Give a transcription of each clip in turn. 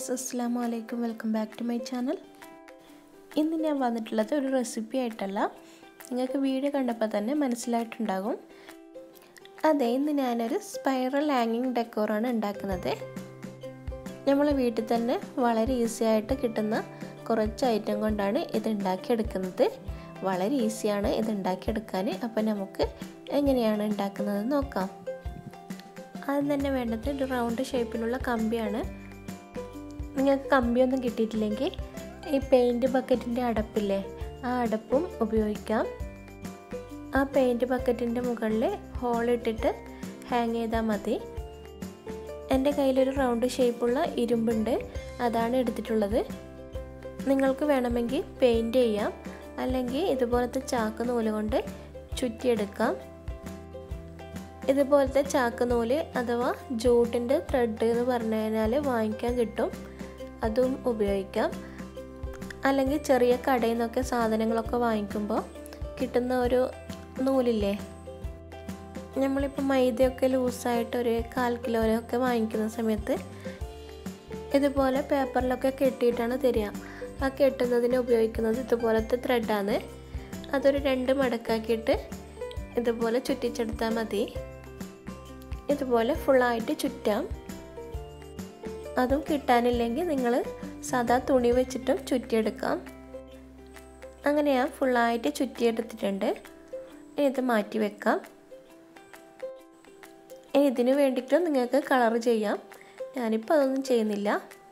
guys അസ്സാം വലൈക്കും welcome back to my channel ഇന്ന് ഞാൻ വന്നിട്ടുള്ളത് ഒരു റെസിപ്പി ആയിട്ടല്ല നിങ്ങൾക്ക് വീഡിയോ കണ്ടപ്പോൾ തന്നെ മനസ്സിലായിട്ടുണ്ടാകും അതെ ഇന്ന് ഞാനൊരു സ്പൈറൽ ഹാങ്ങിങ് ഡെക്കോറാണ് ഉണ്ടാക്കുന്നത് നമ്മൾ വീട്ടിൽ തന്നെ വളരെ ഈസി ആയിട്ട് കിട്ടുന്ന കുറച്ച് ഐറ്റം കൊണ്ടാണ് ഇത് ഉണ്ടാക്കിയെടുക്കുന്നത് വളരെ ഈസിയാണ് ഇത് ഉണ്ടാക്കിയെടുക്കാൻ അപ്പോൾ നമുക്ക് എങ്ങനെയാണ് ഉണ്ടാക്കുന്നത് നോക്കാം ആദ്യം തന്നെ വേണ്ടത് ഒരു റൗണ്ട് ഷേപ്പിലുള്ള കമ്പിയാണ് നിങ്ങൾക്ക് കമ്പിയൊന്നും കിട്ടിയിട്ടില്ലെങ്കിൽ ഈ പെയിൻറ്റ് ബക്കറ്റിൻ്റെ അടപ്പില്ലേ ആ അടപ്പും ഉപയോഗിക്കാം ആ പെയിൻറ്റ് ബക്കറ്റിൻ്റെ മുകളിൽ ഹോളിട്ടിട്ട് ഹാങ് ചെയ്താൽ മതി എൻ്റെ കയ്യിലൊരു റൗണ്ട് ഷേപ്പുള്ള ഇരുമ്പുണ്ട് അതാണ് എടുത്തിട്ടുള്ളത് നിങ്ങൾക്ക് വേണമെങ്കിൽ പെയിൻറ്റ് ചെയ്യാം അല്ലെങ്കിൽ ഇതുപോലത്തെ ചാക്ക് നൂല് കൊണ്ട് ചുറ്റിയെടുക്കാം ഇതുപോലത്തെ ചാക്ക് നൂല് അഥവാ ജൂട്ടിൻ്റെ ത്രെഡ് എന്ന് പറഞ്ഞു കഴിഞ്ഞാൽ വാങ്ങിക്കാൻ കിട്ടും അതും ഉപയോഗിക്കാം അല്ലെങ്കിൽ ചെറിയ കടയിൽ നിന്നൊക്കെ സാധനങ്ങളൊക്കെ വാങ്ങിക്കുമ്പോൾ കിട്ടുന്ന ഒരു നൂലില്ലേ നമ്മളിപ്പോൾ മൈദയൊക്കെ ലൂസായിട്ട് ഒരു കാൽ കിലോയൊക്കെ വാങ്ങിക്കുന്ന സമയത്ത് ഇതുപോലെ പേപ്പറിലൊക്കെ കെട്ടിയിട്ടാണ് തരിക ആ കെട്ടുന്നതിന് ഉപയോഗിക്കുന്നത് ഇതുപോലത്തെ ത്രെഡാണ് അതൊരു രണ്ട് മടക്കാക്കിയിട്ട് ഇതുപോലെ ചുറ്റിച്ചെടുത്താൽ മതി ഇതുപോലെ ഫുള്ളായിട്ട് ചുറ്റാം അതും കിട്ടാനില്ലെങ്കിൽ നിങ്ങൾ സാധാ തുണി വെച്ചിട്ടും ചുറ്റിയെടുക്കാം അങ്ങനെ ഞാൻ ഫുള്ളായിട്ട് ചുറ്റിയെടുത്തിട്ടുണ്ട് ഇനി ഇത് മാറ്റി വെക്കാം ഇനി ഇതിന് വേണ്ടിയിട്ട് നിങ്ങൾക്ക് കളർ ചെയ്യാം ഞാനിപ്പോൾ അതൊന്നും ചെയ്യുന്നില്ല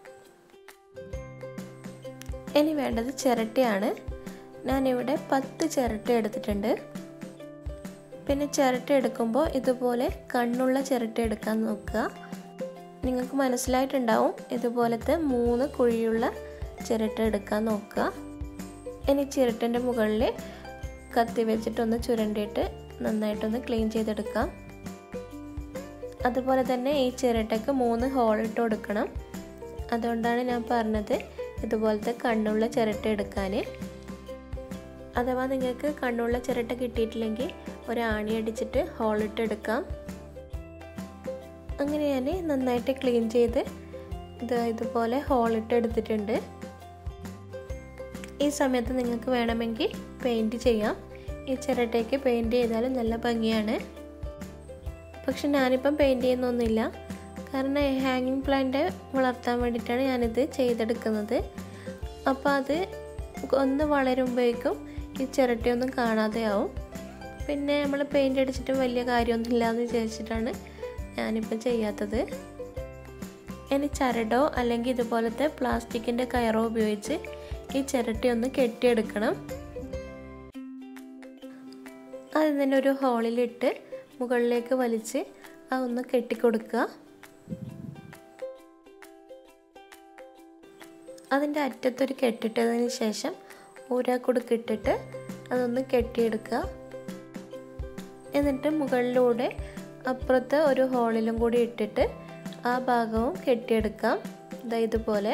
ഇനി വേണ്ടത് ചിരട്ടയാണ് ഞാനിവിടെ പത്ത് ചിരട്ട എടുത്തിട്ടുണ്ട് പിന്നെ ചിരട്ട എടുക്കുമ്പോൾ ഇതുപോലെ കണ്ണുള്ള ചിരട്ട എടുക്കാൻ നോക്കുക നിങ്ങൾക്ക് മനസ്സിലായിട്ടുണ്ടാവും ഇതുപോലത്തെ മൂന്ന് കുഴിയുള്ള ചിരട്ട എടുക്കാൻ നോക്കുക ഇനി ചിരട്ടൻ്റെ മുകളിൽ കത്തി വെച്ചിട്ടൊന്ന് ചുരണ്ടിയിട്ട് നന്നായിട്ടൊന്ന് ക്ലീൻ ചെയ്തെടുക്കാം അതുപോലെ തന്നെ ഈ ചിരട്ടയ്ക്ക് മൂന്ന് ഹോൾ ഇട്ട് കൊടുക്കണം അതുകൊണ്ടാണ് ഞാൻ പറഞ്ഞത് ഇതുപോലത്തെ കണ്ണുള്ള ചിരട്ട എടുക്കാൻ അഥവാ നിങ്ങൾക്ക് കണ്ണുള്ള ചിരട്ട കിട്ടിയിട്ടില്ലെങ്കിൽ ഒരു ആണി അടിച്ചിട്ട് ഹോളിട്ട് എടുക്കാം അങ്ങനെ ഞാൻ നന്നായിട്ട് ക്ലീൻ ചെയ്ത് ഇത് ഇതുപോലെ ഹോളിട്ട് എടുത്തിട്ടുണ്ട് ഈ സമയത്ത് നിങ്ങൾക്ക് വേണമെങ്കിൽ പെയിൻറ് ചെയ്യാം ഈ ചിരട്ടയ്ക്ക് പെയിൻറ് ചെയ്താലും നല്ല ഭംഗിയാണ് പക്ഷെ ഞാനിപ്പം പെയിൻറ് ചെയ്യുന്നൊന്നുമില്ല കാരണം ഹാങ്ങിങ് പ്ലാന്റ് വളർത്താൻ വേണ്ടിയിട്ടാണ് ഞാനിത് ചെയ്തെടുക്കുന്നത് അപ്പോൾ അത് ഒന്ന് വളരുമ്പോഴേക്കും ഈ ചിരട്ടയൊന്നും കാണാതെയാവും പിന്നെ നമ്മൾ പെയിൻ്റ് അടിച്ചിട്ട് വലിയ കാര്യമൊന്നുമില്ല എന്ന് വിചാരിച്ചിട്ടാണ് ഞാനിപ്പോൾ ചെയ്യാത്തത് ഇനി ചരടോ അല്ലെങ്കിൽ ഇതുപോലത്തെ പ്ലാസ്റ്റിക്കിൻ്റെ കയറോ ഉപയോഗിച്ച് ഈ ചിരട്ടയൊന്ന് കെട്ടിയെടുക്കണം അത് തന്നെ ഒരു ഹോളിലിട്ട് മുകളിലേക്ക് വലിച്ച് അതൊന്ന് കെട്ടിക്കൊടുക്കുക അതിൻ്റെ അറ്റത്തൊരു കെട്ടിട്ടതിന് ശേഷം ഊരാക്കുടുക്ക് ഇട്ടിട്ട് അതൊന്ന് കെട്ടിയെടുക്കുക എന്നിട്ട് മുകളിലൂടെ അപ്പുറത്ത് ഒരു ഹോളിലും കൂടി ഇട്ടിട്ട് ആ ഭാഗവും കെട്ടിയെടുക്കാം ഇതാ ഇതുപോലെ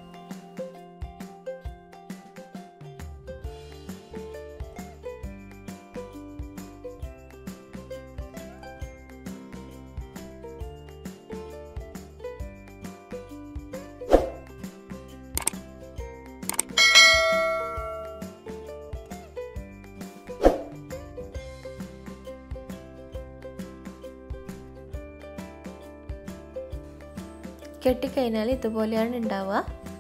കെട്ടിക്കഴിഞ്ഞാൽ ഇതുപോലെയാണ് ഉണ്ടാവുക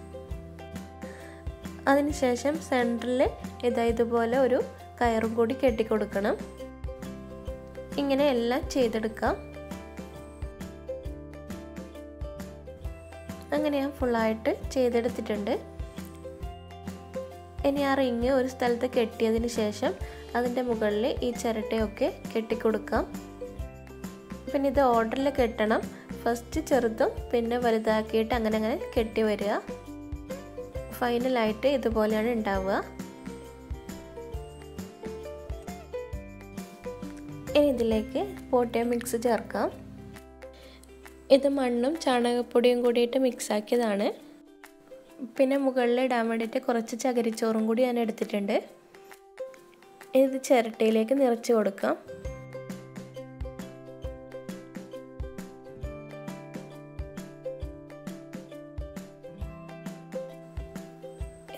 അതിനുശേഷം സെൻറ്ററിൽ ഇതാ ഇതുപോലെ ഒരു കയറും കൂടി കെട്ടിക്കൊടുക്കണം ഇങ്ങനെ എല്ലാം ചെയ്തെടുക്കാം അങ്ങനെ ഞാൻ ഫുള്ളായിട്ട് ചെയ്തെടുത്തിട്ടുണ്ട് ഇനി ആ റിങ് ഒരു സ്ഥലത്ത് കെട്ടിയതിന് ശേഷം അതിൻ്റെ മുകളിൽ ഈ ചിരട്ടയൊക്കെ കെട്ടിക്കൊടുക്കാം പിന്നെ ഇത് ഓർഡറിൽ കെട്ടണം ഫസ്റ്റ് ചെറുതും പിന്നെ വലുതാക്കിയിട്ട് അങ്ങനെ അങ്ങനെ കെട്ടി വരിക ഫൈനലായിട്ട് ഇതുപോലെയാണ് ഉണ്ടാവുക ഇനി ഇതിലേക്ക് പോട്ടിയ മിക്സ് ചേർക്കാം ഇത് മണ്ണും ചാണകപ്പൊടിയും കൂടിയിട്ട് മിക്സാക്കിയതാണ് പിന്നെ മുകളിൽ ഇടാൻ വേണ്ടിയിട്ട് കുറച്ച് ചകിരിച്ചോറും കൂടി ഞാൻ എടുത്തിട്ടുണ്ട് ഇത് ചിരട്ടയിലേക്ക് നിറച്ച് കൊടുക്കാം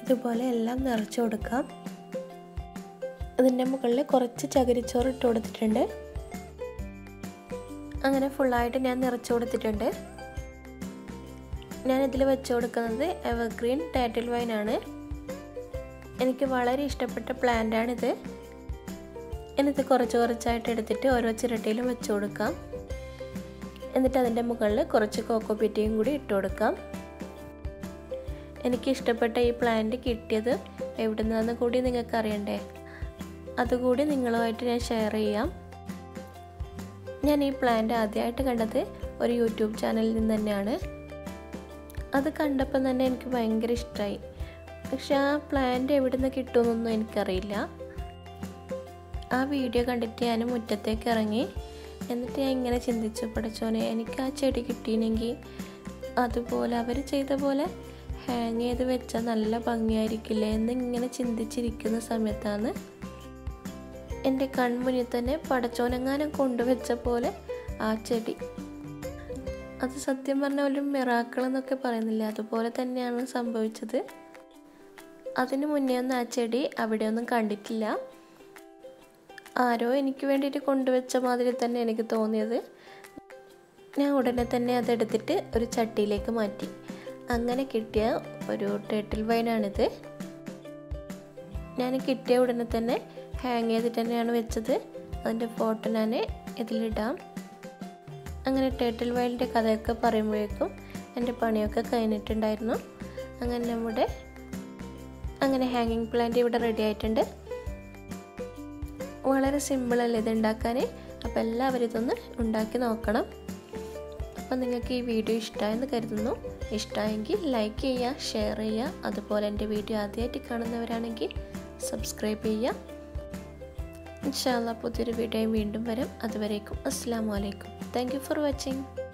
ഇതുപോലെ എല്ലാം നിറച്ച് കൊടുക്കാം ഇതിൻ്റെ മുകളിൽ കുറച്ച് ചകിരിച്ചോറ് ഇട്ട് കൊടുത്തിട്ടുണ്ട് അങ്ങനെ ഫുള്ളായിട്ട് ഞാൻ നിറച്ച് കൊടുത്തിട്ടുണ്ട് ഞാൻ ഇതിൽ വെച്ച് കൊടുക്കുന്നത് എവർഗ്രീൻ ടാറ്റിൽ വൈനാണ് എനിക്ക് വളരെ ഇഷ്ടപ്പെട്ട പ്ലാന്റാണിത് എന്നിട്ട് കുറച്ച് കുറച്ചായിട്ട് എടുത്തിട്ട് ഓരോ ചിരട്ടയിലും വെച്ച് കൊടുക്കാം എന്നിട്ട് അതിൻ്റെ മുകളിൽ കുറച്ച് കോക്കോ പിറ്റിയും കൂടി ഇട്ട് കൊടുക്കാം എനിക്ക് ഇഷ്ടപ്പെട്ട ഈ പ്ലാന്റ് കിട്ടിയത് എവിടെ നിന്നാന്ന് കൂടി നിങ്ങൾക്ക് അറിയണ്ടേ അതുകൂടി നിങ്ങളുമായിട്ട് ഞാൻ ഷെയർ ചെയ്യാം ഞാൻ ഈ പ്ലാന്റ് ആദ്യമായിട്ട് കണ്ടത് ഒരു യൂട്യൂബ് ചാനലിൽ നിന്ന് തന്നെയാണ് അത് കണ്ടപ്പോൾ തന്നെ എനിക്ക് ഭയങ്കര ഇഷ്ടമായി പക്ഷെ ആ പ്ലാന്റ് എവിടെ നിന്ന് കിട്ടുമെന്നൊന്നും എനിക്കറിയില്ല ആ വീഡിയോ കണ്ടിട്ട് ഞാൻ മുറ്റത്തേക്ക് ഇറങ്ങി എന്നിട്ട് ഞാൻ ഇങ്ങനെ ചിന്തിച്ചു പഠിച്ചോനെ എനിക്ക് ആ ചെടി കിട്ടിയില്ലെങ്കിൽ അതുപോലെ അവർ ചെയ്ത പോലെ ഹാങ് ചെയ്ത് വെച്ചാൽ നല്ല ഭംഗിയായിരിക്കില്ലേ എന്ന് ഇങ്ങനെ ചിന്തിച്ചിരിക്കുന്ന സമയത്താണ് എൻ്റെ കൺമുന്നിൽ തന്നെ പടച്ചോനെങ്ങാനും കൊണ്ടുവച്ച പോലെ ആ ചെടി അത് സത്യം പറഞ്ഞ ഒരു മിറാക്കൾ എന്നൊക്കെ പറയുന്നില്ല അതുപോലെ തന്നെയാണ് സംഭവിച്ചത് അതിനു മുന്നേ ഒന്നും ആ ചെടി അവിടെയൊന്നും കണ്ടിട്ടില്ല ആരോ എനിക്ക് വേണ്ടിയിട്ട് കൊണ്ടുവച്ച മാതിരി തന്നെ എനിക്ക് തോന്നിയത് ഞാൻ ഉടനെ തന്നെ അതെടുത്തിട്ട് ഒരു ചട്ടിയിലേക്ക് മാറ്റി അങ്ങനെ കിട്ടിയ ഒരു ടേട്ടിൽ വൈനാണിത് ഞാൻ കിട്ടിയ ഉടനെ തന്നെ ഹാങ് ചെയ്തിട്ട് തന്നെയാണ് വെച്ചത് അതിൻ്റെ ഫോട്ടോ ഞാൻ ഇതിലിടാം അങ്ങനെ ടേട്ടിൽ വൈലിൻ്റെ കഥയൊക്കെ പറയുമ്പോഴേക്കും എൻ്റെ പണിയൊക്കെ കഴിഞ്ഞിട്ടുണ്ടായിരുന്നു അങ്ങനെ നമ്മുടെ അങ്ങനെ ഹാങ്ങിങ് പ്ലാന്റ് ഇവിടെ റെഡി ആയിട്ടുണ്ട് വളരെ സിമ്പിളല്ലേ ഇത് ഉണ്ടാക്കാൻ അപ്പോൾ എല്ലാവരും ഇതൊന്ന് ഉണ്ടാക്കി നോക്കണം അപ്പോൾ നിങ്ങൾക്ക് ഈ വീഡിയോ ഇഷ്ടമായെന്ന് കരുതുന്നു ഇഷ്ടമായെങ്കിൽ ലൈക്ക് ചെയ്യുക ഷെയർ ചെയ്യുക അതുപോലെ എൻ്റെ വീഡിയോ ആദ്യമായിട്ട് കാണുന്നവരാണെങ്കിൽ സബ്സ്ക്രൈബ് ചെയ്യുക ഇൻഷാല്ല പുതിയൊരു വീഡിയോയും വീണ്ടും വരാം അതുവരേക്കും അസ്സാം വലൈക്കും താങ്ക് യു ഫോർ വാച്ചിങ്